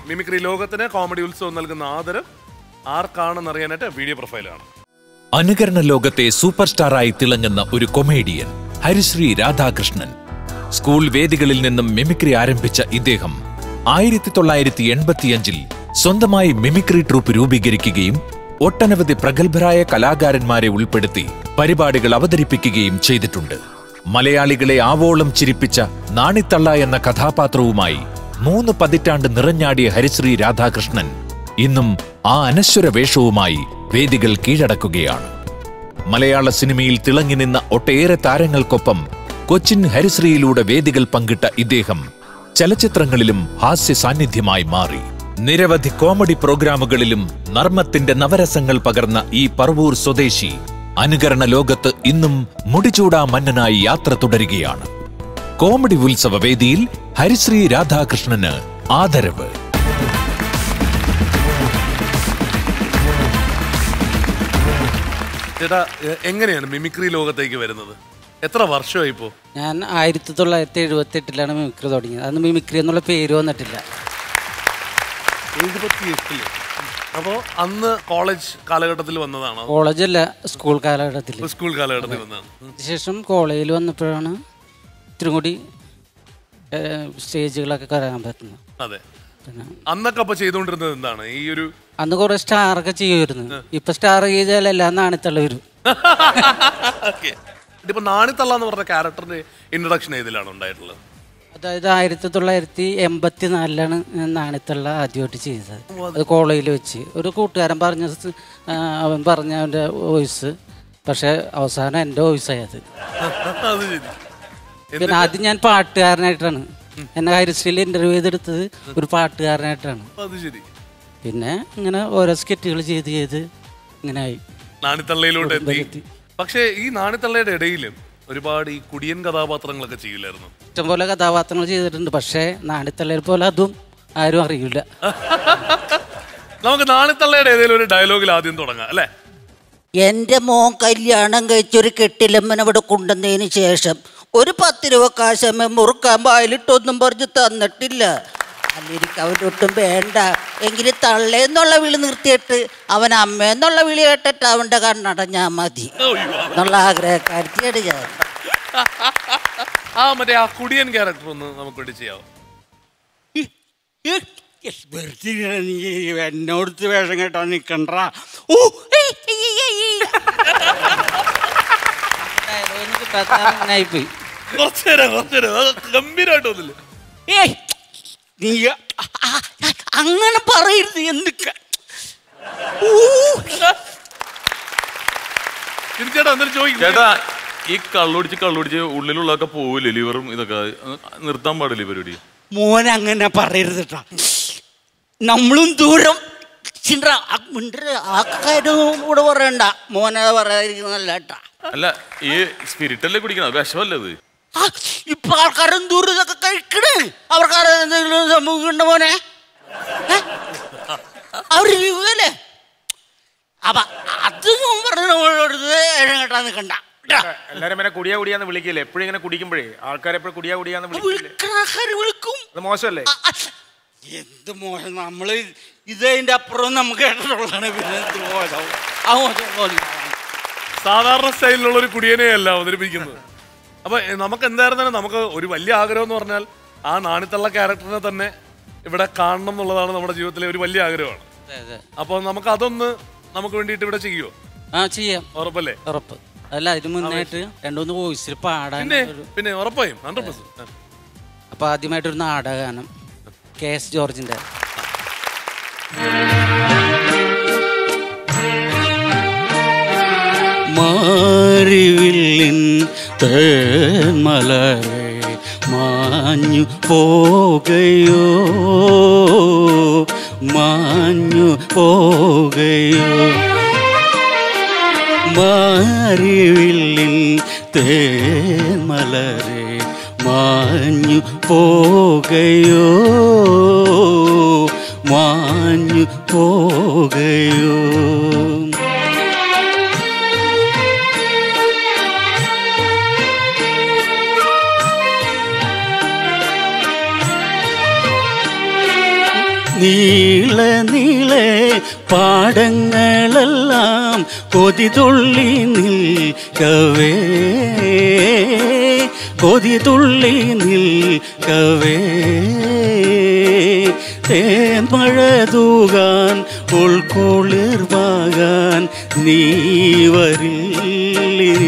Mimicry ലോകത്തിന് comedy ഉത്സവം നൽകുന്ന ആദരം ആർക്കാണെന്നറിയാനായിട്ട് വീഡിയോ പ്രൊഫൈലാണ് അനുകരണ ലോകത്തെ സൂപ്പർ സ്റ്റാറായി തിളങ്ങുന്ന ഒരു കൊമേഡിയൻ ഹരിശ്രീ രാധാകൃഷ്ണൻ സ്കൂൾ വേദികളിൽ നിന്നും മിമിക്രി ആരംഭിച്ച ഇദ്ദേഹം ആയിരത്തി തൊള്ളായിരത്തി എൺപത്തിയഞ്ചിൽ സ്വന്തമായി മിമിക്രി ട്രൂപ്പ് രൂപീകരിക്കുകയും ഒട്ടനവധി പ്രഗത്ഭരായ കലാകാരന്മാരെ ഉൾപ്പെടുത്തി പരിപാടികൾ അവതരിപ്പിക്കുകയും ചെയ്തിട്ടുണ്ട് മലയാളികളെ ആവോളം ചിരിപ്പിച്ച നാണിത്തള്ള എന്ന കഥാപാത്രവുമായി മൂന്ന് പതിറ്റാണ്ട് നിറഞ്ഞാടിയ ഹരിശ്രീ രാധാകൃഷ്ണൻ ഇന്നും ആ അനശ്വര വേഷവുമായി വേദികൾ കീഴടക്കുകയാണ് മലയാള സിനിമയിൽ തിളങ്ങി നിന്ന ഒട്ടേറെ താരങ്ങൾക്കൊപ്പം കൊച്ചിൻ ഹരിശ്രീയിലൂടെ വേദികൾ പങ്കിട്ട ഇദ്ദേഹം ചലച്ചിത്രങ്ങളിലും ഹാസ്യ സാന്നിധ്യമായി മാറി നിരവധി കോമഡി പ്രോഗ്രാമുകളിലും നർമ്മത്തിന്റെ നവരസങ്ങൾ പകർന്ന ഈ പറവൂർ സ്വദേശി അനുകരണ ലോകത്ത് ഇന്നും മുടിചൂടാ മന്നനായി യാത്ര തുടരുകയാണ് കോമഡി ഉത്സവ വേദിയിൽ ഹരിശ്രീ രാധാകൃഷ്ണന് ആദരവ് ചേട്ടാ എ- എങ്ങനെയാണ് മിമിക്രി ലോകത്തേക്ക് വരുന്നത് എത്ര വർഷമായി ഇപ്പോ ഞാൻ ആയിരത്തി തൊള്ളായിരത്തി എഴുപത്തി എട്ടിലാണ് മിമിക്രി തുടങ്ങിയത് അന്ന് മിമിക്രി എന്നുള്ള പേര് വന്നിട്ടില്ല എഴുപത്തി എട്ടില് അപ്പോ അന്ന് കോളേജ് കാലഘട്ടത്തിൽ വന്നതാണോ കോളേജല്ല സ്കൂൾ കാലഘട്ടത്തിൽ സ്കൂൾ കാലഘട്ടത്തിൽ വന്നതാണ് ഉം. ശേഷം കോളേജിൽ വന്നപ്പോഴാണ് ഇത്തിരി കൂടി ഏഹ്, സ്റ്റേജുകളൊക്കെ കയറാൻ പറ്റുന്നത് അതെ പിന്നെ അന്നൊക്കെ അപ്പൊ ചെയ്തുകൊണ്ടിരുന്നത് എന്താണ് ഈ ഒരു അന്ന് കുറെ സ്റ്റാറൊക്കെ ചെയ്യുമായിരുന്നു ഇപ്പൊ സ്റ്റാർ ചെയ്താൽ എല്ലാം നാണിത്തള്ള വരും ഓക്കെ ഇതിപ്പോ നാണിത്തള്ള എന്ന് പറഞ്ഞ ക്യാരക്ടറിന്റെ ഇൻട്രൊഡക്ഷൻ ഏതിലാണ് ഉണ്ടായിട്ടുള്ളത് അതായത് ആയിരത്തി തൊള്ളായിരത്തി എൺപത്തി നാലിലാണ് ഞാൻ നാണിത്തള്ള ആദ്യമായിട്ട് ചെയ്തത് അത് കോളേജിൽ വെച്ച് ഒരു കൂട്ടുകാരൻ പറഞ്ഞ സ്- ആ, അവൻ പറഞ്ഞ അവൻ്റെ വോയിസ് പക്ഷെ അവസാനം എൻ്റെ വോയിസായത് അത് ശരി പിന്നെ ആദ്യം ഞാൻ പാട്ടുകാരനായിട്ടാണ് എന്നെ ഹരിശ്രീയിൽ ഇന്റർവ്യൂ ചെയ്തെടുത്തത് ഒരു പാട്ടുകാരനായിട്ടാണ് അത് ശരി പിന്നെ ഇങ്ങനെ ഓരോ സ്കെറ്റുകൾ ചെയ്ത് ചെയ്ത് ഇങ്ങനെ ആയി നാണിത്തള്ളയിലോട്ട് എത്തി എത്തി. പക്ഷേ ഈ നാണിത്തള്ളയുടെ ഇടയിലും ഒരുപാട് ഈ കുടിയൻ കഥാപാത്രങ്ങളൊക്കെ ചെയ്യില്ലായിരുന്നു ഇഷ്ടംപോലെ കഥാപാത്രങ്ങൾ ചെയ്തിട്ടുണ്ട് പക്ഷേ നാണിത്തള്ളയിൽ പോലെ അതും ആരും അറിയില്ല നമുക്ക് നാണിത്തള്ളയുടെ ഏതെങ്കിലും ഒരു ഡയലോഗിൽ ആദ്യം തുടങ്ങാം അല്ലേ എൻ്റെ മോൻ കല്യാണം കഴിച്ചൊരു കെട്ടിലമ്മൻ അവിടെ കൊണ്ടുവന്നതിന് ശേഷം ഒരു പത്ത് രൂപ കാശമ്മ മുറുക്കാൻ വായിലിട്ടൊന്നും പറഞ്ഞ് തന്നിട്ടില്ല അല്ലെനിക്ക് അവൻ്റെ ഒട്ടും വേണ്ട എങ്കിലും തള്ളേന്നുള്ള വിളി നിർത്തിയിട്ട് അവൻ അമ്മയെന്നുള്ള വിളി കേട്ടിട്ട് അവൻ്റെ കണ്ണടഞ്ഞാൽ മതി എന്നുള്ള ആഗ്രഹക്കാരിയാണ് ഞാൻ ആ മറ്റേ ആ കുടിയൻ ക്യാരക്ടർ ഒന്ന് നമുക്ക് വേണ്ടി ചെയ്യാവോ എന്നോടത്ത് വേഷം കേട്ടാ നിക്കണ്ട പോയി കുറച്ചുനേരം കുറച്ചുനേരം അത് ഗംഭീരമായിട്ട് വന്നില്ലേ ഏയ് നീ അ- അ- അങ്ങനെ പറയരുത് എന്തൊക്കെ തിരിച്ചേട്ടാ എന്നിട്ട് ചോദിക്കും ചേട്ടാ ഈ കള്ളുടിച്ച് കള്ളുടിച്ച് ഉള്ളിലുള്ളതൊക്കെ പോവില്ലേ ലിവറും ഇതൊക്കെ അത് നിർത്താൻ പാടില്ല ഈ പരിപാടി മോൻ അങ്ങനെ പറയരുത് കേട്ടാ നമ്മളും ദൂരം ചിന്ത ആ കാര്യം കൂടെ പറയണ്ട മോനെ പറയാതിരിക്കുന്നല്ല കേട്ടാ അല്ല ഈ സ്പിരിറ്റ് അല്ലേ കുടിക്കണം വിഷമല്ലേ അത് ആ, ഇപ്പൊ ആൾക്കാരും ദൂരം ഇതൊക്കെ കഴിക്കണേ അവർക്ക് എന്തെങ്കിലും സംഭവിക്കണ്ട മോനെ ഏ? അവര് ജീവിക്കല്ലേ അപ്പൊ അത് ഞാൻ പറഞ്ഞത് കേട്ടാ നിക്കണ്ട ട്ടാ. എല്ലാരും ഇങ്ങനെ കുടിയാ കുടിയാന്ന് വിളിക്കില്ലേ എപ്പോഴും ഇങ്ങനെ കുടിക്കുമ്പോഴേ ആൾക്കാരെപ്പോഴും കുടിയാ കുടിയാന്ന് വിളിക്കില്ലേ വിളിക്കണ ആൾക്കാര് വിളിക്കും അത് മോശമല്ലേ ആ, ആ, എന്ത് മോശം നമ്മള് ഇതിന്റെ അപ്പുറം നമുക്ക് കേട്ടിട്ടുള്ളതാണ് പിന്നെ എന്ത് മോശം ആ മോശം മോശം സാധാരണ സ്റ്റൈലിലുള്ള ഒരു കുടിയനെയല്ല അവതരിപ്പിക്കുന്നത് അപ്പൊ എ, നമുക്ക് എന്തായിരുന്നാലും നമുക്ക് ഒരു വലിയ ആഗ്രഹം എന്ന് പറഞ്ഞാൽ ആ നാണിത്തള്ള ക്യാരക്ടറിനെ തന്നെ ഇവിടെ കാണണം എന്നുള്ളതാണ് നമ്മുടെ ജീവിതത്തിലെ ഒരു വലിയ ആഗ്രഹമാണ് അപ്പൊ നമുക്ക് അതൊന്ന് നമുക്ക് വേണ്ടിയിട്ട് ഇവിടെ ചെയ്യുമോ ആ ചെയ്യാം ഉറപ്പല്ലേ ഉറപ്പ് അല്ല അതിന് മുന്നായിട്ട് രണ്ടുമൂന്ന് വോയിസിൽ പാടാൻ പിന്നെ ഒരു പിന്നെ ഉറപ്പായും ഹൺഡ്രഡ് പെർസെന്റ് അപ്പൊ ആദ്യമായിട്ടൊരു നാടകഗാനം കെ എസ് ജോർജിന്റെ മാറിവില്ലിൻ തേന്മലരെ മാഞ്ഞു പോകയോ മാഞ്ഞു പോകയോ മാറിവില്ലിൻ തേന്മലരെ മാഞ്ഞു പോകയോ മാഞ്ഞു പോകയോ നീള നീളെ പാടങ്ങളെല്ലാം കൊതിതുള്ളി നിൽക്കവേ കൊതിതുള്ളി നിൽക്കവേ തേൻമഴ തൂകാൻ ഉൾക്കുളിർവാകാൻ നീ വരില്ലേ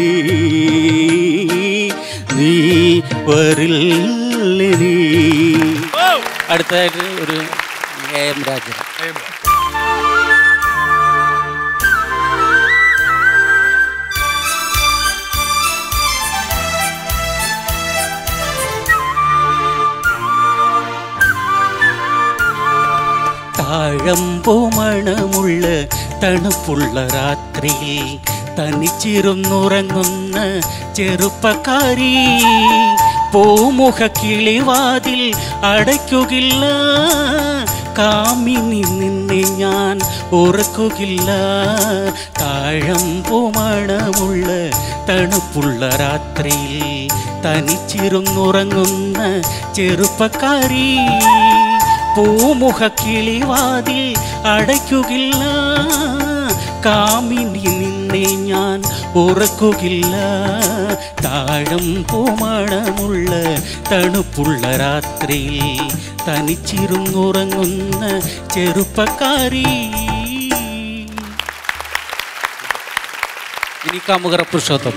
നീ വരില്ലേ അടുത്തതായിട്ട് ഒരു എ എം രാജൻ താഴമ്പോ മണമുള്ള തണുപ്പുള്ള രാത്രിയിൽ തനിച്ചിരുന്നുറങ്ങുന്ന ചെറുപ്പക്കാരി പൂമുഖ കിളിവാതിൽ അടയ്ക്കുകില്ല കാമിനി നിന്നെ ഞാൻ ഉറക്കുകില്ല താഴമ്പോ മണമുള്ള തണുപ്പുള്ള രാത്രിയിൽ തനിച്ചിരുന്നുറങ്ങുന്ന ചെറുപ്പക്കാരി പൂമുഖ കിളിവാതിൽ അടയ്ക്കുകില്ല കാമിനി നിന്നെ ഞാൻ ഉറക്കുകില്ല താഴം പൂമണമുള്ള തണുപ്പുള്ള രാത്രിയിൽ തനിച്ചിരുന്നുറങ്ങുന്ന ചെറുപ്പക്കാരി ഇനി കാമുകറ പുരുഷോത്തം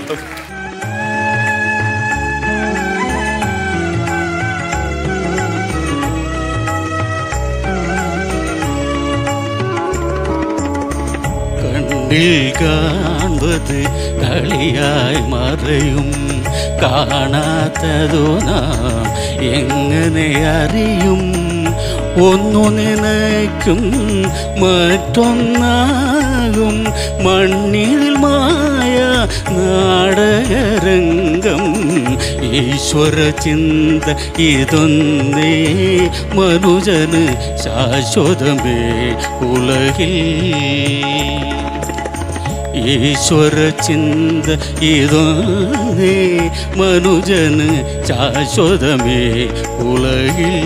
കണ്ണിൽ കാൺപത് കളിയായി മറയും കാണാത്തതു നാം എങ്ങനെ അറിയും ഒന്നു നനയ്ക്കും മറ്റൊന്നാകും മണ്ണിൽ മായ നാടകരംഗം ഈശ്വര ചിന്ത ഇതൊന്നേ മനുജന് ശാശ്വതമേ ഉലകിൽ ഈശ്വര ചിന്ത ഇതൊന്നേ മനുജന് ശാശ്വതമേ ഉലകിൽ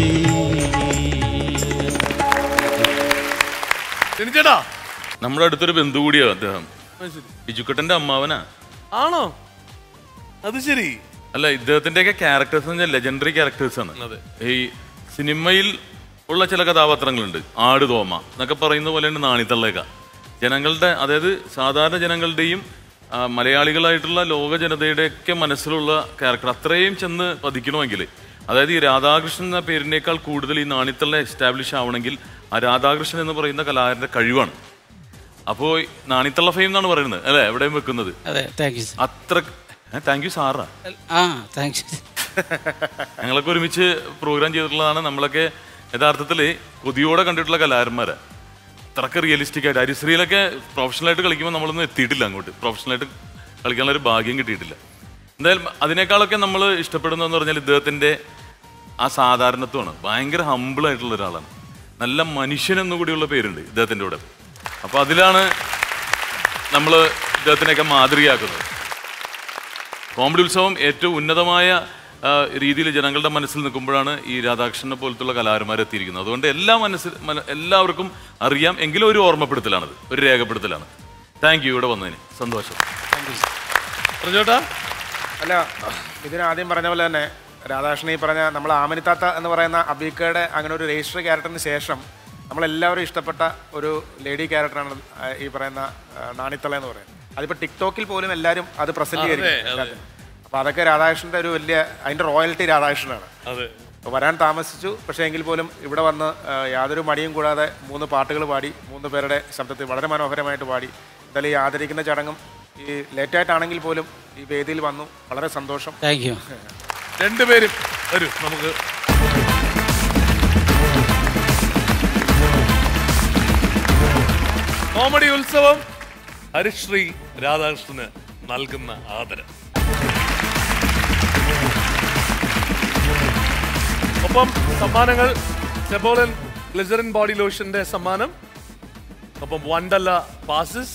ടെനിച്ചേട്ടാ നമ്മുടെ അടുത്തൊരു ബന്ധു കൂടിയാ അദ്ദേഹം ബിജുക്കുട്ടന്റെ അമ്മാവനാ ആണോ അത് ശരി അല്ല ഇദ്ദേഹത്തിന്റെയൊക്കെ ക്യാരക്ടേഴ്സ് ലെജൻഡറി ക്യാരക്ടേഴ്സ് ആണ് അതെ. ഈ സിനിമയിൽ ഉള്ള ചില കഥാപാത്രങ്ങളുണ്ട് ആട് തോമ എന്നൊക്കെ പറയുന്ന പോലെയാണ് നാണിത്തള്ളേക്ക ജനങ്ങളുടെ അതായത് സാധാരണ ജനങ്ങളുടെയും ആ, മലയാളികളായിട്ടുള്ള ലോക ജനതയുടെയൊക്കെ മനസ്സിലുള്ള ക്യാരക്ടർ അത്രയും ചെന്ന് പതിക്കണമെങ്കിൽ അതായത് ഈ രാധാകൃഷ്ണൻ എന്ന പേരിനേക്കാൾ കൂടുതൽ ഈ നാണിത്തള്ള എസ്റ്റാബ്ലിഷ് ആവണമെങ്കിൽ ആ രാധാകൃഷ്ണൻ എന്ന് പറയുന്ന കലാകാരന്റെ കഴിവാണ് അപ്പോൾ നാണിത്തള്ള ഫെയിം എന്നാണ് പറയുന്നത് അല്ലേ എവിടെയും വെക്കുന്നത് അതെ താങ്ക് യു അത്ര താങ്ക് യു സാറാ ആ താങ്ക് യു ഞങ്ങളൊക്കെ ഒരുമിച്ച് പ്രോഗ്രാം ചെയ്തിട്ടുള്ളതാണ് നമ്മളൊക്കെ യഥാർത്ഥത്തിൽ കൊതിയോടെ കണ്ടിട്ടുള്ള കലാകാരന്മാരാ അത്രക്ക് റിയലിസ്റ്റിക് ആയിട്ട് ഹരിശ്രീയിലൊക്കെ പ്രൊഫഷണലായിട്ട് കളിക്കുമ്പോൾ നമ്മളൊന്നും എത്തിയിട്ടില്ല അങ്ങോട്ട് പ്രൊഫഷണലായിട്ട് കളിക്കാനുള്ള ഒരു ഭാഗ്യം കിട്ടിയിട്ടില്ല എന്തായാലും അതിനേക്കാളൊക്കെ നമ്മൾ ഇഷ്ടപ്പെടുന്നതെന്ന് പറഞ്ഞാൽ ഇദ്ദേഹത്തിൻ്റെ ആ സാധാരണത്വമാണ് ഭയങ്കര ഹമ്പിൾ ആയിട്ടുള്ള ഒരാളാണ് നല്ല മനുഷ്യൻ എന്നുകൂടിയുള്ള പേരുണ്ട് ഇദ്ദേഹത്തിൻ്റെ കൂടെ അപ്പോൾ അതിലാണ് നമ്മൾ ഇദ്ദേഹത്തിനെയൊക്കെ മാതൃകയാക്കുന്നത് കോമഡി ഉത്സവം ഏറ്റവും ഉന്നതമായ ആ, രീതിയിൽ ജനങ്ങളുടെ മനസ്സിൽ നിൽക്കുമ്പോഴാണ് ഈ രാധാകൃഷ്ണനെ പോലത്തുള്ള കലാകാരന്മാർ എത്തിയിരിക്കുന്നത് അതുകൊണ്ട് എല്ലാ മനസ്സിൽ മന- എല്ലാവർക്കും അറിയാം എങ്കിലും ഒരു ഓർമ്മപ്പെടുത്തലാണത് ഒരു രേഖപ്പെടുത്തലാണ് താങ്ക് യു ഇവിടെ വന്നതിന് സന്തോഷം പറഞ്ഞോട്ടാ അല്ല ഇതിന് ആദ്യം പറഞ്ഞ പോലെ തന്നെ രാധാകൃഷ്ണൻ ഈ പറഞ്ഞ നമ്മൾ ആമനിത്താത്ത എന്ന് പറയുന്ന അബീക്കയുടെ അങ്ങനെ ഒരു രജിസ്റ്റർ ക്യാരക്ടറിന് ശേഷം നമ്മളെല്ലാവരും ഇഷ്ടപ്പെട്ട ഒരു ലേഡി ക്യാരക്ടറാണ് ആ, ഈ പറയുന്ന ആ, നാണിത്തള എന്ന് പറയുന്നത് അതിപ്പോൾ ടിക്ടോക്കിൽ പോലും എല്ലാവരും അത് പ്രസന്റ് അപ്പോൾ അതൊക്കെ രാധാകൃഷ്ണൻ്റെ ഒരു വലിയ അതിൻ്റെ റോയൽറ്റി രാധാകൃഷ്ണനാണ് അതെ അപ്പോൾ വരാൻ താമസിച്ചു പക്ഷേ എങ്കിൽ പോലും ഇവിടെ വന്ന് ആ, യാതൊരു മടിയും കൂടാതെ മൂന്ന് പാട്ടുകൾ പാടി മൂന്ന് പേരുടെ ശബ്ദത്തിൽ വളരെ മനോഹരമായിട്ട് പാടി എന്തായാലും ഈ ആദരിക്കുന്ന ചടങ്ങും ഈ ലേറ്റായിട്ടാണെങ്കിൽ പോലും ഈ വേദിയിൽ വന്നു വളരെ സന്തോഷം താങ്ക് യു രണ്ടുപേരും വരൂ നമുക്ക് കോമഡി ഉത്സവം ഹരിശ്രീ രാധാകൃഷ്ണന് നൽകുന്ന ആദരം ഒപ്പം സമ്മാനങ്ങൾ സെബോളൻ ഗ്ലിസറിൻ ബോഡി ലോഷന്റെ സമ്മാനം ഒപ്പം വണ്ടല്ല പാസസ്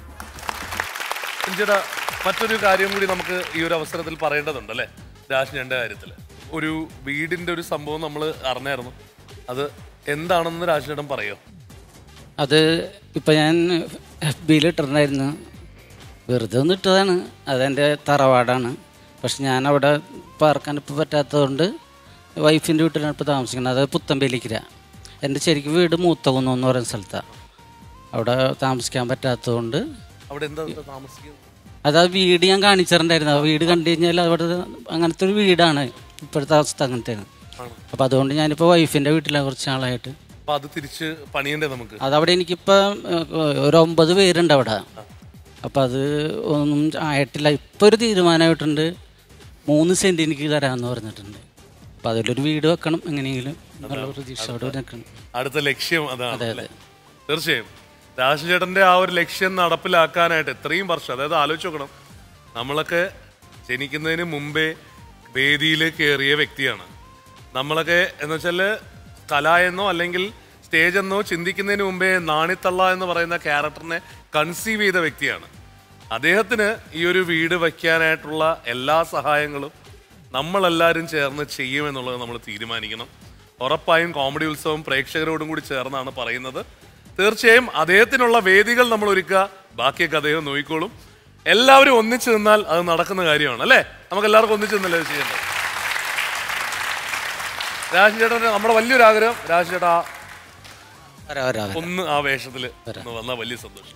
ചേട്ടാ മറ്റൊരു കാര്യം കൂടി നമുക്ക് ഈ ഒരു അവസരത്തിൽ പറയേണ്ടതുണ്ട് അല്ലേ രാഷ്ട്രീയന്റെ കാര്യത്തിൽ ഒരു വീടിന്റെ ഒരു സംഭവം നമ്മൾ അറിഞ്ഞായിരുന്നു അത് എന്താണെന്ന് രാജേട്ടൻ പറയോ അത് ഇപ്പം ഞാൻ എഫ് ബിയിൽ ഇട്ടിട്ടുണ്ടായിരുന്നു വെറുതെ ഒന്ന് ഇട്ടതാണ് അതെൻ്റെ തറവാടാണ് പക്ഷെ ഞാൻ അവിടെ പാർക്കാൻ ഇപ്പോൾ പറ്റാത്തതുകൊണ്ട് വൈഫിൻ്റെ വീട്ടിലാണ് ഇപ്പോൾ താമസിക്കുന്നത് അത് പുത്തമ്പേലിക്കര എൻ്റെ ശരിക്കും വീട് മൂത്തകുന്നു എന്ന് പറയുന്ന സ്ഥലത്താണ് അവിടെ താമസിക്കാൻ പറ്റാത്തതുകൊണ്ട് അവിടെ എന്താ താമസിക്കുന്നത് അത് ആ വീട് ഞാൻ കാണിച്ചിട്ടുണ്ടായിരുന്നു ആ വീട് കണ്ടു കഴിഞ്ഞാൽ അവിടെ അങ്ങനത്തെ ഒരു വീടാണ് ഇപ്പോഴത്തെ അവസ്ഥ അങ്ങനത്തെയാണ് അപ്പോൾ അതുകൊണ്ട് ഞാനിപ്പോൾ വൈഫിൻ്റെ വീട്ടിലാണ് കുറച്ച് നാളായിട്ട് അപ്പൊ അത് തിരിച്ച് പണിയണ്ടേ നമുക്ക് അതവിടെ എനിക്കിപ്പോൾ ഒരു ഒമ്പത് പേരുണ്ട് അവിടെ അപ്പം അത് ഒന്നും ആയിട്ടില്ല ഇപ്പോൾ ഒരു തീരുമാനമായിട്ടുണ്ട് മൂന്ന് സെൻറ്റ് എനിക്ക് തരാമെന്ന് പറഞ്ഞിട്ടുണ്ട് അപ്പം അതിലൊരു വീട് വെക്കണം എങ്ങനെയെങ്കിലും നല്ല പ്രതീക്ഷയോടെ നിൽക്കണം അടുത്ത ലക്ഷ്യം അതാണ് അതെ, അല്ലേ? തീർച്ചയായും രാജചേട്ടന്റെ ആ ഒരു ലക്ഷ്യം നടപ്പിലാക്കാനായിട്ട് എത്രയും വർഷം അതായത് ആലോചിച്ച് നോക്കണം നമ്മളൊക്കെ ജനിക്കുന്നതിന് മുമ്പേ വേദിയിൽ കയറിയ വ്യക്തിയാണ് നമ്മളൊക്കെ എന്ന് വെച്ചാല് കല എന്നോ അല്ലെങ്കിൽ സ്റ്റേജ് എന്നോ ചിന്തിക്കുന്നതിന് മുമ്പേ നാണിത്തള്ള എന്ന് പറയുന്ന ക്യാരക്ടറിനെ കൺസീവ് ചെയ്ത വ്യക്തിയാണ് അദ്ദേഹത്തിന് ഈ ഒരു വീട് വയ്ക്കാനായിട്ടുള്ള എല്ലാ സഹായങ്ങളും നമ്മളെല്ലാവരും ചേർന്ന് ചെയ്യുമെന്നുള്ളത് നമ്മൾ തീരുമാനിക്കണം ഉറപ്പായും കോമഡി ഉത്സവം പ്രേക്ഷകരോടും കൂടി ചേർന്നാണ് പറയുന്നത് തീർച്ചയായും അദ്ദേഹത്തിനുള്ള വേദികൾ നമ്മൾ ഒരുക്കുക ബാക്കിയൊക്കെ അദ്ദേഹം നോക്കിക്കോളും എല്ലാവരും ഒന്നിച്ചു നിന്നാൽ അത് നടക്കുന്ന കാര്യമാണ് അല്ലേ നമുക്ക് എല്ലാവർക്കും ഒന്നിച്ചു നിന്നല്ലേ ഇത് ചെയ്യേണ്ടത് രാജൻ ചേട്ടൻ്റെ നമ്മുടെ വലിയൊരു ആഗ്രഹം രാജൻ ചേട്ടാ വരാം വരാം വരാം. ഒന്ന് ആ വേഷത്തിൽ ഒന്ന് വന്നാൽ വലിയ സന്തോഷം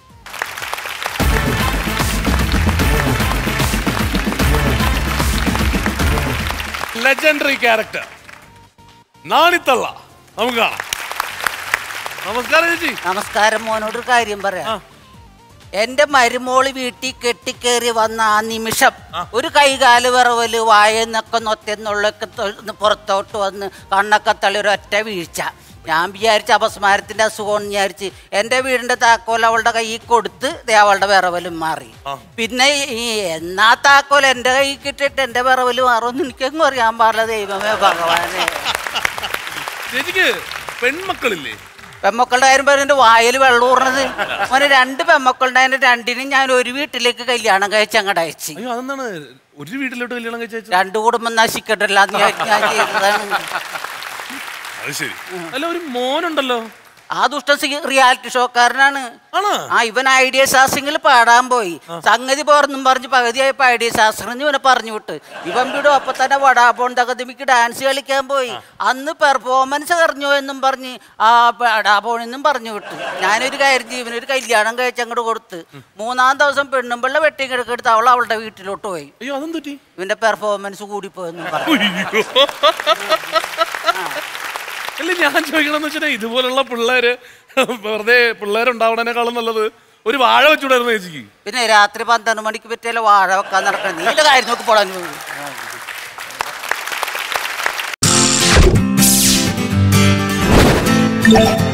ലെജൻഡറി ക്യാരക്ടർ നാണിത്തള്ള നമുക്ക് കാണാം നമസ്കാരം ചേച്ചി നമസ്കാരം മോനോട് ഒരു കാര്യം പറയാം എന്റെ മരുമോള് വീട്ടിൽ കെട്ടിക്കേറി വന്ന ആ നിമിഷം ഒരു കൈകാല് വിറവല് വായെന്നൊക്കെ നൊത്തെന്നുള്ളൊക്കെ തൊ- പുറത്തോട്ട് വന്ന് കണ്ണൊക്കെ തള്ളി ഒരൊറ്റ വീഴ്ച ഞാൻ വിചാരിച്ച അപസ്മാരത്തിന്റെ അസുഖം വിചാരിച്ച് എന്റെ വീടിന്റെ താക്കോൽ അവളുടെ കയ്യിൽ കൊടുത്ത് ദേ അവളുടെ വിറവലും മാറി പിന്നെ ഈ എന്നാ താക്കോൽ എന്റെ കയ്യിൽ കിട്ടിയിട്ട് എന്റെ വിറവല് മാറുമെന്ന് എനിക്കെങ്ങും അറിയാൻ പാടില്ല ദൈവമേ ഭഗവാനെ ചേച്ചിക്ക് പെൺമക്കളില്ലേ പെമ്മക്കളുടെ കാര്യം പറയുന്നത് വായിൽ വെള്ളം ഊർണത് മോനെ രണ്ട് പെമ്മക്കളുടെ രണ്ടിനും ഞാൻ ഒരു വീട്ടിലേക്ക് കല്യാണം കഴിച്ച് അങ്ങോട്ട് അയച്ചു അയ്യോ അതെന്താണ് ഒരു വീട്ടിലോട്ട് കല്യാണം കഴിച്ച ചേച്ചി രണ്ടു കുടുംബം നശിക്കട്ടല്ല എന്ന് ഞാൻ ഞാൻ ചെയ്തതാണ് അത് ശരി അല്ല ഒരു മോനുണ്ടല്ലോ ആ ദുഷ്ട റിയാലിറ്റി ഷോക്കാരനാണ് ആണോ ആ ഇവൻ ഐഡിയ ശാസ്ത്രങ്ങളിൽ പാടാൻ പോയി സംഗതി പോർന്നും പറഞ്ഞ് പകുതിയായപ്പോ ഐഡിയ ശാസ്ത്രം ഇവനെ പറഞ്ഞു വിട്ട് ഇവൻ വിടും അപ്പൊ തന്നെ വടാപോൺ തകതിമിക്ക് ഡാൻസ് കളിക്കാൻ പോയി അന്ന് പെർഫോമൻസ് അറിഞ്ഞു എന്നും പറഞ്ഞ് ആ വടാപോണെന്നും പറഞ്ഞു വിട്ടു ഞാനൊരു കാര്യം ചെയ്യും ഇവനൊരു കല്യാണം കഴിച്ച് അങ്ങോട്ട് കൊടുത്ത് മൂന്നാം ദിവസം പെണ്ണും പിള്ള വെട്ടി കിടക്കെടുത്ത് അവൾ അവളുടെ വീട്ടിലോട്ട് പോയി അയ്യോ അതെന്ത് പറ്റി ഇവന്റെ പെർഫോമൻസ് കൂടിപ്പോയെന്നും പറഞ്ഞു അയ്യോ. അല്ല ഞാൻ ചോദിക്കണമെന്ന് വെച്ചാൽ ഇതുപോലുള്ള പിള്ളേര് വെറുതെ പിള്ളേരുണ്ടാവണേക്കാളും നല്ലത് ഒരു വാഴ വെച്ചുകൂടായിരുന്നു ചേച്ചിക്ക് പിന്നെ രാത്രി പന്ത്രണ്ട് മണിക്ക് പറ്റിയാലും വാഴ വെക്കാൻ നടക്കണം നീല കാര്യം നോക്കി പോടാൻ Thank